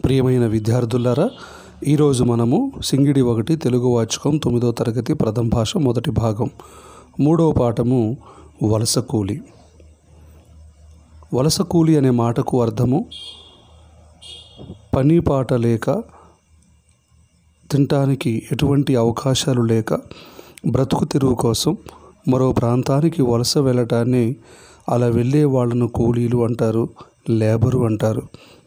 ప్రియమైన విద్యార్థులారా ఈరోజు మనము సింగిడి ఒకటి తెలుగు వాచకం తొమ్మిదో తరగతి ప్రథమ భాష మొదటి భాగం మూడవ పాఠము వలస కూలి వలస కూలి అనే మాటకు అర్థము పని పాట లేక తినటానికి ఎటువంటి అవకాశాలు లేక బ్రతుకు తెరువు కోసం మరో ప్రాంతానికి వలస వెళ్ళటాన్ని అలా వెళ్ళే వాళ్ళను కూలీలు అంటారు లేబరు అంటారు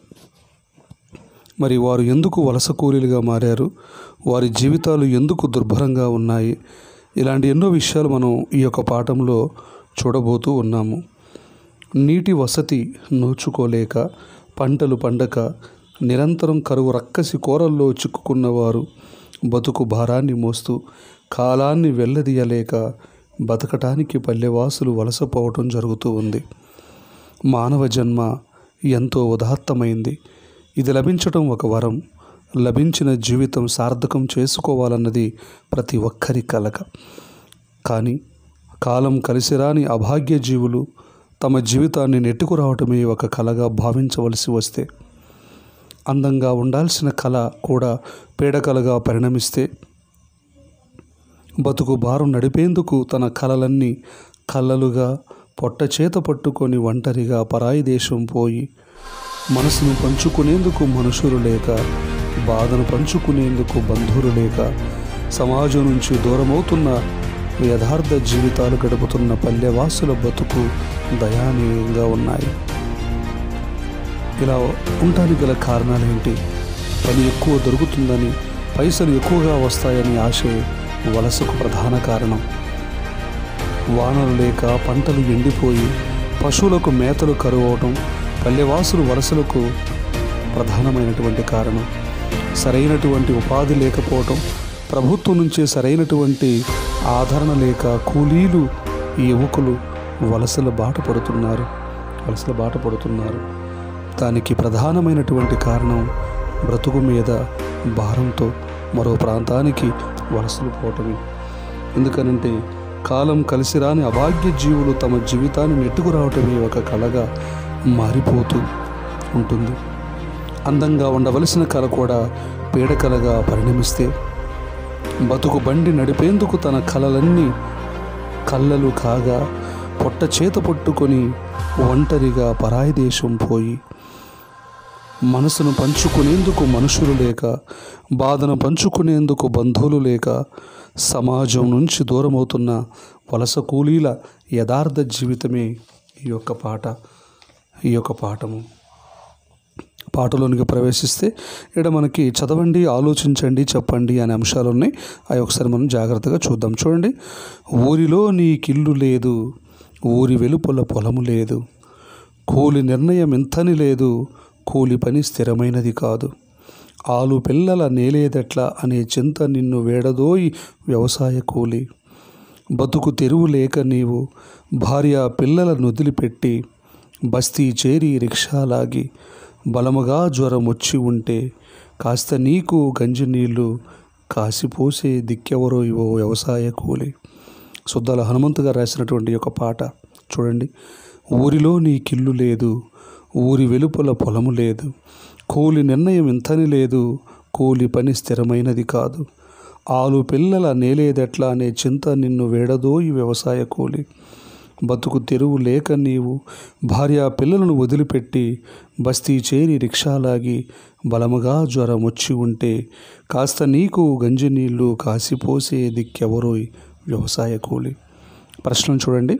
మరి వారు ఎందుకు వలస కూలీలుగా మారారు వారి జీవితాలు ఎందుకు దుర్భరంగా ఉన్నాయి ఇలాంటి ఎన్నో విషయాలు మనం ఈ యొక్క పాఠంలో చూడబోతూ ఉన్నాము నీటి వసతి నోచుకోలేక పంటలు పండక నిరంతరం కరువు రక్కసి కోరల్లో చిక్కుకున్నవారు బతుకు భారాన్ని మోస్తూ కాలాన్ని వెళ్ళదీయలేక బతకటానికి పల్లెవాసులు వలసపోవటం జరుగుతూ ఉంది మానవ జన్మ ఎంతో ఉదాత్తమైంది ఇది లభించటం ఒక వరం లభించిన జీవితం సార్థకం చేసుకోవాలన్నది ప్రతి ఒక్కరి కలక కానీ కాలం కలిసిరాని అభాగ్య జీవులు తమ జీవితాన్ని నెట్టుకురావటమే ఒక కలగా భావించవలసి వస్తే అందంగా ఉండాల్సిన కళ కూడా పీడకలగా పరిణమిస్తే బతుకు భారం నడిపేందుకు తన కలలన్నీ కళ్ళలుగా పొట్ట చేత పట్టుకొని ఒంటరిగా పరాయి దేశం పోయి మనసును పంచుకునేందుకు మనుషులు లేక బాధను పంచుకునేందుకు బంధువులు లేక సమాజం నుంచి దూరమవుతున్న యథార్థ జీవితాలు గడుపుతున్న పల్లెవాసుల బతుకు దయానీయంగా ఉన్నాయి ఇలా ఉండటానికి గల కారణాలేంటి పని ఎక్కువ దొరుకుతుందని పైసలు ఎక్కువగా వస్తాయని ఆశే వలసకు ప్రధాన కారణం వానలు లేక పంటలు ఎండిపోయి పశువులకు మేతలు కరువవటం పల్లెవాసులు వలసలకు ప్రధానమైనటువంటి కారణం సరైనటువంటి ఉపాధి లేకపోవటం ప్రభుత్వం నుంచి సరైనటువంటి ఆదరణ లేక కూలీలు ఈ యువకులు వలసల బాట పడుతున్నారు వలసల బాట పడుతున్నారు దానికి ప్రధానమైనటువంటి కారణం బ్రతుకు మీద భారంతో మరో ప్రాంతానికి వలసలు పోవటమే ఎందుకనంటే కాలం కలిసి రాని అభాగ్య జీవులు తమ జీవితాన్ని నెట్టుకురావటమే ఒక కళగా మారిపోతూ ఉంటుంది అందంగా ఉండవలసిన కళ కూడా పీడకలగా పరిణమిస్తే బతుకు బండి నడిపేందుకు తన కలలన్నీ కళ్ళలు కాగా పొట్ట చేత పట్టుకొని ఒంటరిగా పరాయి దేశం పోయి మనసును పంచుకునేందుకు మనుషులు లేక బాధను పంచుకునేందుకు బంధువులు లేక సమాజం నుంచి దూరమవుతున్న వలస కూలీల యథార్థ జీవితమే ఈ యొక్క పాట ఈ యొక్క పాఠము పాటలోనికి ప్రవేశిస్తే ఇక్కడ మనకి చదవండి ఆలోచించండి చెప్పండి అనే అంశాలు ఉన్నాయి అవి ఒకసారి మనం జాగ్రత్తగా చూద్దాం చూడండి ఊరిలో నీకిల్లు లేదు ఊరి వెలుపల పొలము లేదు కూలి నిర్ణయం ఎంతని లేదు కూలి పని స్థిరమైనది కాదు ఆలు పిల్లల నేలేదెట్లా అనే చింత నిన్ను వేడదోయి వ్యవసాయ కూలి బతుకు తెరువు లేక నీవు భార్య పిల్లల నొదిలిపెట్టి బస్తీ చేరి రిక్షా లాగి బలముగా జ్వరం వచ్చి ఉంటే కాస్త నీకు గంజి నీళ్లు కాసిపోసే దిక్కెవరో ఇవో వ్యవసాయ కూలి సుద్దాల హనుమంతు గారు రాసినటువంటి ఒక పాట చూడండి ఊరిలో నీకిల్లు లేదు ఊరి వెలుపల పొలము లేదు కూలి నిర్ణయం ఇంతని లేదు కూలి పని స్థిరమైనది కాదు ఆలు పిల్లల నేలేదెట్లా అనే చింత నిన్ను వేడదోయి వ్యవసాయ కూలి బతుకు తెరువు లేక నీవు భార్య పిల్లలను వదిలిపెట్టి బస్తీ చేరి రిక్షాలాగి బలముగా జ్వరం వచ్చి ఉంటే కాస్త నీకు గంజి నీళ్లు కాసిపోసే దిక్కెవరో వ్యవసాయ కూలి ప్రశ్న చూడండి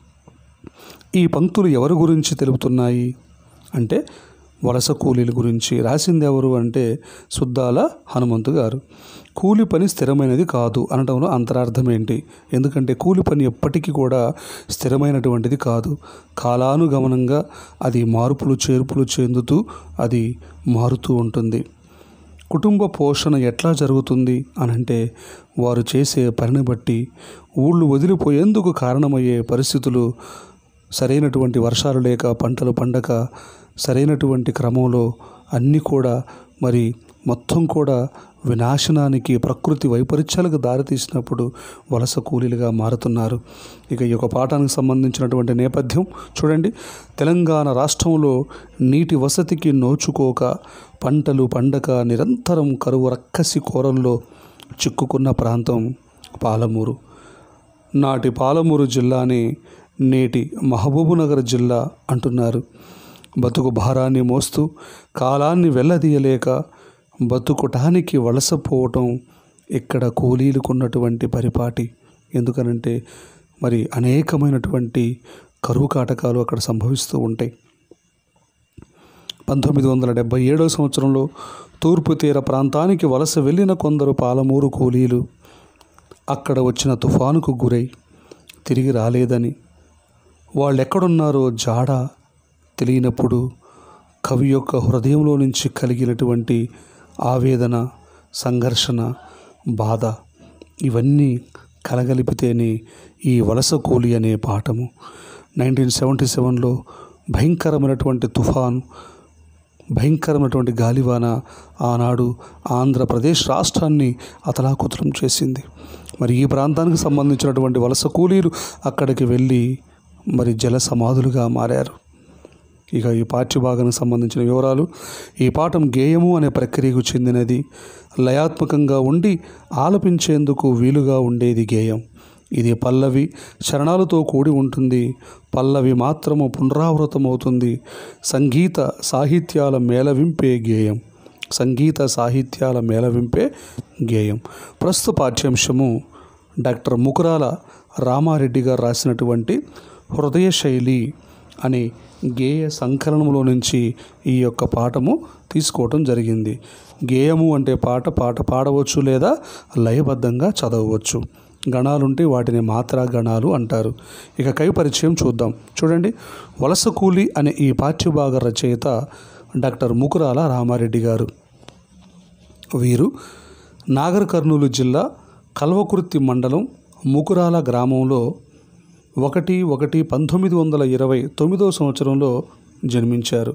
ఈ పంక్తులు ఎవరి గురించి తెలుపుతున్నాయి అంటే వలస కూలీల గురించి రాసింది ఎవరు అంటే సుద్దాల హనుమంతు గారు కూలి పని స్థిరమైనది కాదు అనడంలో అంతరార్థం ఏంటి ఎందుకంటే కూలి పని ఎప్పటికీ కూడా స్థిరమైనటువంటిది కాదు కాలానుగమనంగా అది మార్పులు చేర్పులు చెందుతూ అది మారుతూ ఉంటుంది కుటుంబ పోషణ ఎట్లా జరుగుతుంది అని అంటే వారు చేసే పనిని బట్టి ఊళ్ళు వదిలిపోయేందుకు కారణమయ్యే పరిస్థితులు సరైనటువంటి వర్షాలు లేక పంటలు పండక సరైనటువంటి క్రమంలో అన్నీ కూడా మరి మొత్తం కూడా వినాశనానికి ప్రకృతి వైపరీత్యాలకు దారితీసినప్పుడు వలస కూలీలుగా మారుతున్నారు ఇక ఈ యొక్క పాఠానికి సంబంధించినటువంటి నేపథ్యం చూడండి తెలంగాణ రాష్ట్రంలో నీటి వసతికి నోచుకోక పంటలు పండక నిరంతరం కరువు రక్కసి కోరల్లో చిక్కుకున్న ప్రాంతం పాలమూరు నాటి పాలమూరు జిల్లాని నేటి మహబూబునగర్ జిల్లా అంటున్నారు బతుకు భారాన్ని మోస్తూ కాలాన్ని వెళ్ళదీయలేక బతుకుటానికి వలసపోవటం ఇక్కడ కూలీలకున్నటువంటి పరిపాటి ఎందుకనంటే మరి అనేకమైనటువంటి కరువు కాటకాలు అక్కడ సంభవిస్తూ ఉంటాయి పంతొమ్మిది వందల డెబ్బై ఏడవ సంవత్సరంలో తూర్పు తీర ప్రాంతానికి వలస వెళ్ళిన కొందరు పాలమూరు కూలీలు అక్కడ వచ్చిన తుఫానుకు గురై తిరిగి రాలేదని వాళ్ళు ఎక్కడున్నారో జాడ తెలియనప్పుడు కవి యొక్క హృదయంలో నుంచి కలిగినటువంటి ఆవేదన సంఘర్షణ బాధ ఇవన్నీ కలగలిపితేనే ఈ వలస కూలి అనే పాఠము నైన్టీన్ సెవెంటీ సెవెన్లో భయంకరమైనటువంటి తుఫాను భయంకరమైనటువంటి గాలివాన ఆనాడు ఆంధ్రప్రదేశ్ రాష్ట్రాన్ని అతలాకుతలం చేసింది మరి ఈ ప్రాంతానికి సంబంధించినటువంటి వలస కూలీలు అక్కడికి వెళ్ళి మరి జల సమాధులుగా మారారు ఇక ఈ పాఠ్యభాగానికి సంబంధించిన వివరాలు ఈ పాఠం గేయము అనే ప్రక్రియకు చెందినది లయాత్మకంగా ఉండి ఆలపించేందుకు వీలుగా ఉండేది గేయం ఇది పల్లవి చరణాలతో కూడి ఉంటుంది పల్లవి మాత్రము పునరావృతమవుతుంది సంగీత సాహిత్యాల మేళవింపే గేయం సంగీత సాహిత్యాల మేళవింపే గేయం ప్రస్తుత పాఠ్యాంశము డాక్టర్ ముకురాల రామారెడ్డి గారు రాసినటువంటి హృదయ శైలి అనే గేయ సంకలనంలో నుంచి ఈ యొక్క పాఠము తీసుకోవటం జరిగింది గేయము అంటే పాట పాట పాడవచ్చు లేదా లయబద్ధంగా చదవవచ్చు గణాలుంటే వాటిని మాత్రా గణాలు అంటారు ఇక కవి పరిచయం చూద్దాం చూడండి వలస కూలి అనే ఈ పాఠ్యభాగ రచయిత డాక్టర్ ముకురాల రామారెడ్డి గారు వీరు నాగర్ కర్నూలు జిల్లా కల్వకుర్తి మండలం ముకురాల గ్రామంలో ఒకటి ఒకటి పంతొమ్మిది వందల ఇరవై తొమ్మిదో సంవత్సరంలో జన్మించారు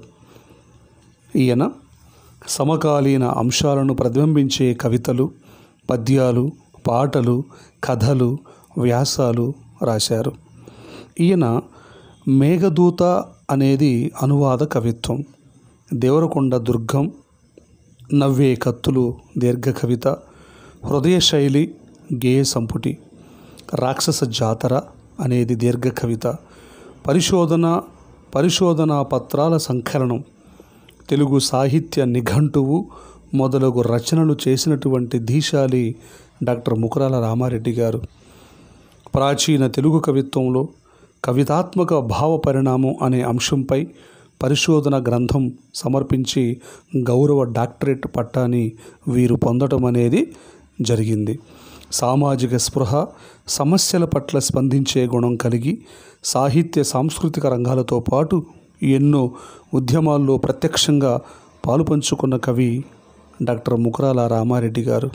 ఈయన సమకాలీన అంశాలను ప్రతిబింబించే కవితలు పద్యాలు పాటలు కథలు వ్యాసాలు రాశారు ఈయన మేఘదూత అనేది అనువాద కవిత్వం దేవరకొండ దుర్గం నవ్వే కత్తులు దీర్ఘ కవిత హృదయ శైలి గేయ సంపుటి రాక్షస జాతర అనేది దీర్ఘ కవిత పరిశోధన పరిశోధనా పత్రాల సంకలనం తెలుగు సాహిత్య నిఘంటువు మొదలగు రచనలు చేసినటువంటి ధీశాలి డాక్టర్ ముకురాల రామారెడ్డి గారు ప్రాచీన తెలుగు కవిత్వంలో కవితాత్మక భావ పరిణామం అనే అంశంపై పరిశోధన గ్రంథం సమర్పించి గౌరవ డాక్టరేట్ పట్టాని వీరు పొందటం అనేది జరిగింది సామాజిక స్పృహ సమస్యల పట్ల స్పందించే గుణం కలిగి సాహిత్య సాంస్కృతిక రంగాలతో పాటు ఎన్నో ఉద్యమాల్లో ప్రత్యక్షంగా పాలుపంచుకున్న కవి డాక్టర్ ముకురాల రామారెడ్డి గారు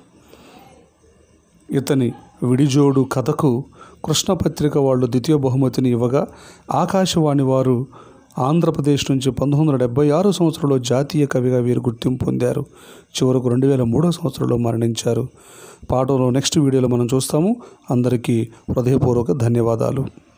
ఇతని విడిజోడు కథకు కృష్ణపత్రిక వాళ్ళు ద్వితీయ బహుమతిని ఇవ్వగా ఆకాశవాణి వారు ఆంధ్రప్రదేశ్ నుంచి పంతొమ్మిది వందల డెబ్బై ఆరు సంవత్సరంలో జాతీయ కవిగా వీరు గుర్తింపు పొందారు చివరకు రెండు వేల మూడో సంవత్సరంలో మరణించారు పాటలో నెక్స్ట్ వీడియోలో మనం చూస్తాము అందరికీ హృదయపూర్వక ధన్యవాదాలు